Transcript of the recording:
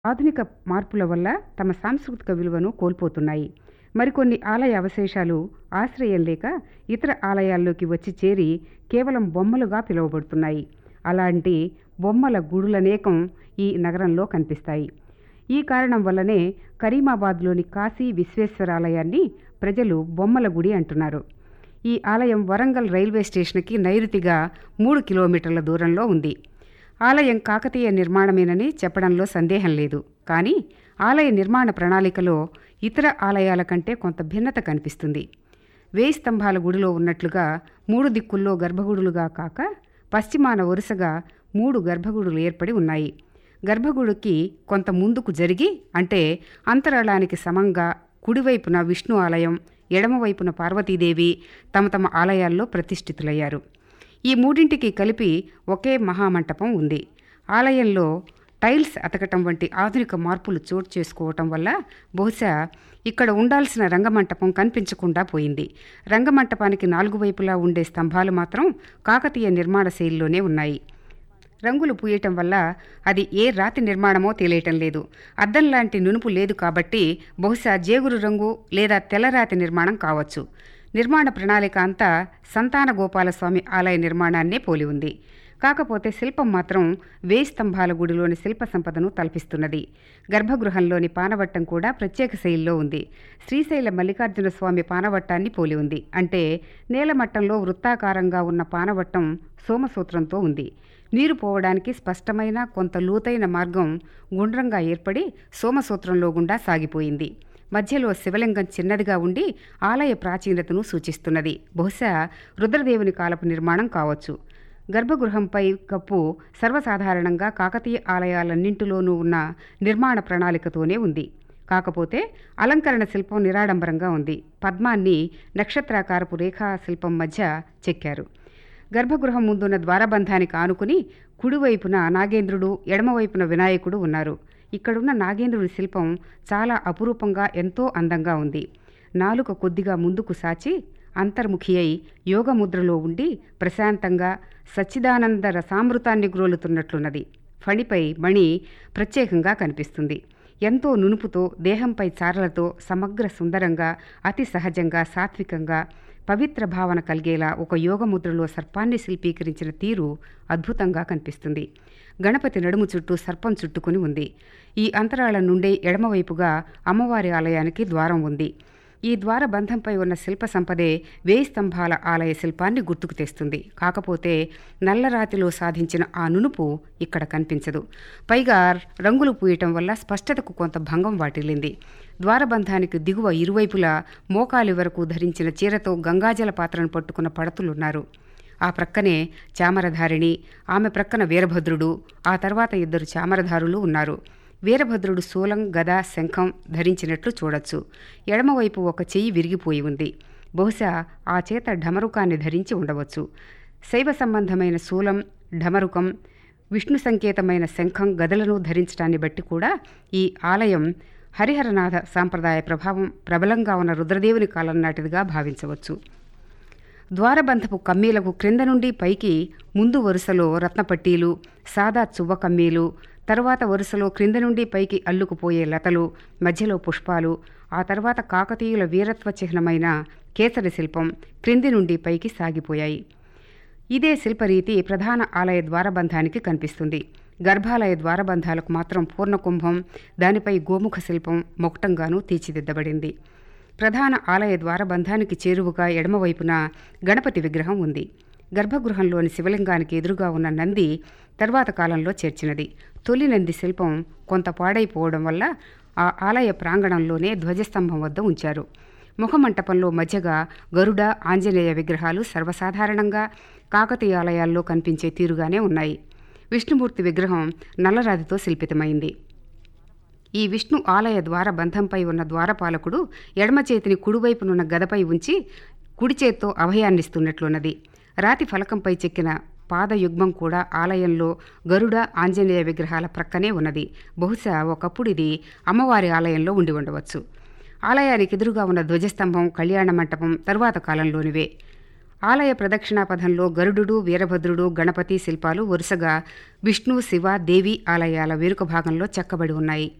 ఆధునిక మార్పుల వల్ల తమ సాంస్కృతిక విలువను కోల్పోతున్నాయి మరికొన్ని ఆలయ అవశేషాలు ఆశ్రయం లేక ఇతర ఆలయాల్లోకి వచ్చి చేరి కేవలం బొమ్మలుగా పిలువబడుతున్నాయి అలాంటి బొమ్మల గుడులనేకం ఈ నగరంలో కనిపిస్తాయి ఈ కారణం వల్లనే కరీమాబాద్లోని కాశీ విశ్వేశ్వరాలయాన్ని ప్రజలు బొమ్మల గుడి అంటున్నారు ఈ ఆలయం వరంగల్ రైల్వే స్టేషన్కి నైరుతిగా మూడు కిలోమీటర్ల దూరంలో ఉంది ఆలయం కాకతీయ నిర్మాణమేనని చెప్పడంలో సందేహం లేదు కానీ ఆలయ నిర్మాణ ప్రణాళికలో ఇతర ఆలయాల కంటే కొంత భిన్నత కనిపిస్తుంది వేయి స్తంభాల గుడిలో ఉన్నట్లుగా మూడు దిక్కుల్లో గర్భగుడులుగా కాక పశ్చిమాన వరుసగా మూడు గర్భగుడులు ఏర్పడి ఉన్నాయి గర్భగుడికి కొంత ముందుకు జరిగి అంటే అంతరాళానికి సమంగా కుడివైపున విష్ణు ఆలయం ఎడమవైపున పార్వతీదేవి తమ తమ ఆలయాల్లో ప్రతిష్ఠితులయ్యారు ఈ మూడింటికి కలిపి ఒకే మహామంటపం ఉంది ఆలయంలో టైల్స్ అతకటం వంటి ఆధునిక మార్పులు చోటు చేసుకోవటం వల్ల బహుశా ఇక్కడ ఉండాల్సిన రంగమంటపం కనిపించకుండా పోయింది రంగమంటపానికి నాలుగు వైపులా ఉండే స్తంభాలు మాత్రం కాకతీయ నిర్మాణ శైలిలోనే ఉన్నాయి రంగులు పూయటం వల్ల అది ఏ రాతి నిర్మాణమో తెలియటం లేదు అద్దం లాంటి నునుపు లేదు కాబట్టి బహుశా జేగురు రంగు లేదా తెల్లరాతి నిర్మాణం కావచ్చు నిర్మాణ ప్రణాళిక అంతా సంతాన గోపాలస్వామి ఆలయ నిర్మాణాన్నే పోలి ఉంది కాకపోతే శిల్పం మాత్రం వేయి స్తంభాల గుడిలోని శిల్ప సంపదను తలపిస్తున్నది గర్భగృహంలోని పానవట్టం కూడా ప్రత్యేక శైలిలో ఉంది శ్రీశైల మల్లికార్జున స్వామి పానవట్టాన్ని పోలి ఉంది అంటే నేలమట్టంలో వృత్తాకారంగా ఉన్న పానవట్టం సోమసూత్రంతో ఉంది నీరు పోవడానికి స్పష్టమైన కొంత లోతైన మార్గం గుండ్రంగా ఏర్పడి సోమసూత్రంలో గుండా సాగిపోయింది మధ్యలో శివలింగం చిన్నదిగా ఉండి ఆలయ ప్రాచీనతను సూచిస్తున్నది బహుశా రుద్రదేవుని కాలపు నిర్మాణం కావచ్చు గర్భగృహంపై కప్పు సర్వసాధారణంగా కాకతీయ ఆలయాలన్నింటిలోనూ ఉన్న నిర్మాణ ప్రణాళికతోనే ఉంది కాకపోతే అలంకరణ శిల్పం నిరాడంబరంగా ఉంది పద్మాన్ని నక్షత్రాకారపు రేఖా శిల్పం మధ్య చెక్కారు గర్భగృహం ముందున్న ద్వారబంధానికి ఆనుకుని కుడివైపున నాగేంద్రుడు ఎడమవైపున వినాయకుడు ఉన్నారు ఇక్కడున్న నాగేంద్రుడి శిల్పం చాలా అపురూపంగా ఎంతో అందంగా ఉంది నాలుక కొద్దిగా ముందుకు సాచి అంతర్ముఖి అయి యోగముద్రలో ఉండి ప్రశాంతంగా సచ్చిదానంద రసామృతాన్ని గ్రోలుతున్నట్లున్నది ఫణిపై మణి ప్రత్యేకంగా కనిపిస్తుంది ఎంతో నునుపుతో దేహంపై చారలతో సమగ్ర సుందరంగా అతి సహజంగా సాత్వికంగా పవిత్ర భావన కలిగేలా ఒక యోగముద్రలో సర్పాన్ని శిల్పీకరించిన తీరు అద్భుతంగా కనిపిస్తుంది గణపతి నడుము చుట్టూ సర్పం చుట్టుకుని ఉంది ఈ అంతరాళం నుండే ఎడమవైపుగా అమ్మవారి ఆలయానికి ద్వారం ఉంది ఈ ద్వార బంధంపై ఉన్న శిల్ప సంపదే వేయి స్తంభాల ఆలయ శిల్పాన్ని గుర్తుకు తెస్తుంది కాకపోతే నల్లరాతిలో సాధించిన ఆ నునుపు ఇక్కడ కనిపించదు పైగా రంగులు పూయటం వల్ల స్పష్టతకు కొంత భంగం వాటిల్లింది ద్వారబంధానికి దిగువ ఇరువైపులా మోకాలి వరకు ధరించిన చీరతో గంగాజల పాత్రను పట్టుకున్న పడతులున్నారు ఆ ప్రక్కనే చామరధారిణి ఆమె ప్రక్కన వీరభద్రుడు ఆ తర్వాత ఇద్దరు చామరధారులు ఉన్నారు వీరభద్రుడు శూలం గద శంఖం ధరించినట్లు చూడొచ్చు ఎడమవైపు ఒక చెయ్యి విరిగిపోయి ఉంది బహుశా ఆ చేత ఢమరుకాన్ని ధరించి ఉండవచ్చు శైవ సంబంధమైన శూలం ఢమరుకం విష్ణు సంకేతమైన శంఖం గదలను ధరించడాన్ని బట్టి కూడా ఈ ఆలయం హరిహరనాథ సాంప్రదాయ ప్రభావం ప్రబలంగా ఉన్న రుద్రదేవుని కాలం నాటిదిగా భావించవచ్చు ద్వారబంధపు కమ్మీలకు క్రింద నుండి పైకి ముందు వరుసలో రత్నపట్టీలు సాదా చువ్వ కమ్మీలు తరువాత వరుసలో క్రింద నుండి పైకి అల్లుకుపోయే లతలు మధ్యలో పుష్పాలు ఆ తర్వాత కాకతీయుల వీరత్వ చిహ్నమైన కేసరి శిల్పం క్రింది నుండి పైకి సాగిపోయాయి ఇదే శిల్పరీతి ప్రధాన ఆలయ ద్వారబంధానికి కనిపిస్తుంది గర్భాలయ ద్వారబంధాలకు మాత్రం పూర్ణకుంభం దానిపై గోముఖ శిల్పం మొక్కటంగానూ తీర్చిదిద్దబడింది ప్రధాన ఆలయ ద్వారబంధానికి చేరువుగా ఎడమవైపున గణపతి విగ్రహం ఉంది గర్భగృహంలోని శివలింగానికి ఎదురుగా ఉన్న నంది తర్వాత కాలంలో చేర్చినది తొలి నంది శిల్పం కొంత పాడైపోవడం వల్ల ఆ ఆలయ ప్రాంగణంలోనే ధ్వజస్తంభం వద్ద ఉంచారు ముఖమంటపంలో మధ్యగా గరుడ ఆంజనేయ విగ్రహాలు సర్వసాధారణంగా కాకతీయ ఆలయాల్లో కనిపించే తీరుగానే ఉన్నాయి విష్ణుమూర్తి విగ్రహం నల్లరాతితో శిల్పితమైంది ఈ విష్ణు ఆలయ ద్వార బంధంపై ఉన్న ద్వారపాలకుడు ఎడమ చేతిని కుడివైపునున్న గదపై ఉంచి కుడి చేత్తో అభయాన్నిస్తున్నట్లున్నది రాతి ఫలకంపై చెక్కిన పాదయుగ్మం కూడా ఆలయంలో గరుడ ఆంజనేయ విగ్రహాల ప్రక్కనే ఉన్నది బహుశా ఒకప్పుడు ఇది అమ్మవారి ఆలయంలో ఉండి ఉండవచ్చు ఆలయానికి ఎదురుగా ఉన్న ధ్వజస్తంభం కళ్యాణ మంటపం తరువాత కాలంలోనివే ఆలయ ప్రదక్షిణాపథంలో గరుడు వీరభద్రుడు గణపతి శిల్పాలు వరుసగా విష్ణు శివ దేవి ఆలయాల వెనుక భాగంలో చెక్కబడి ఉన్నాయి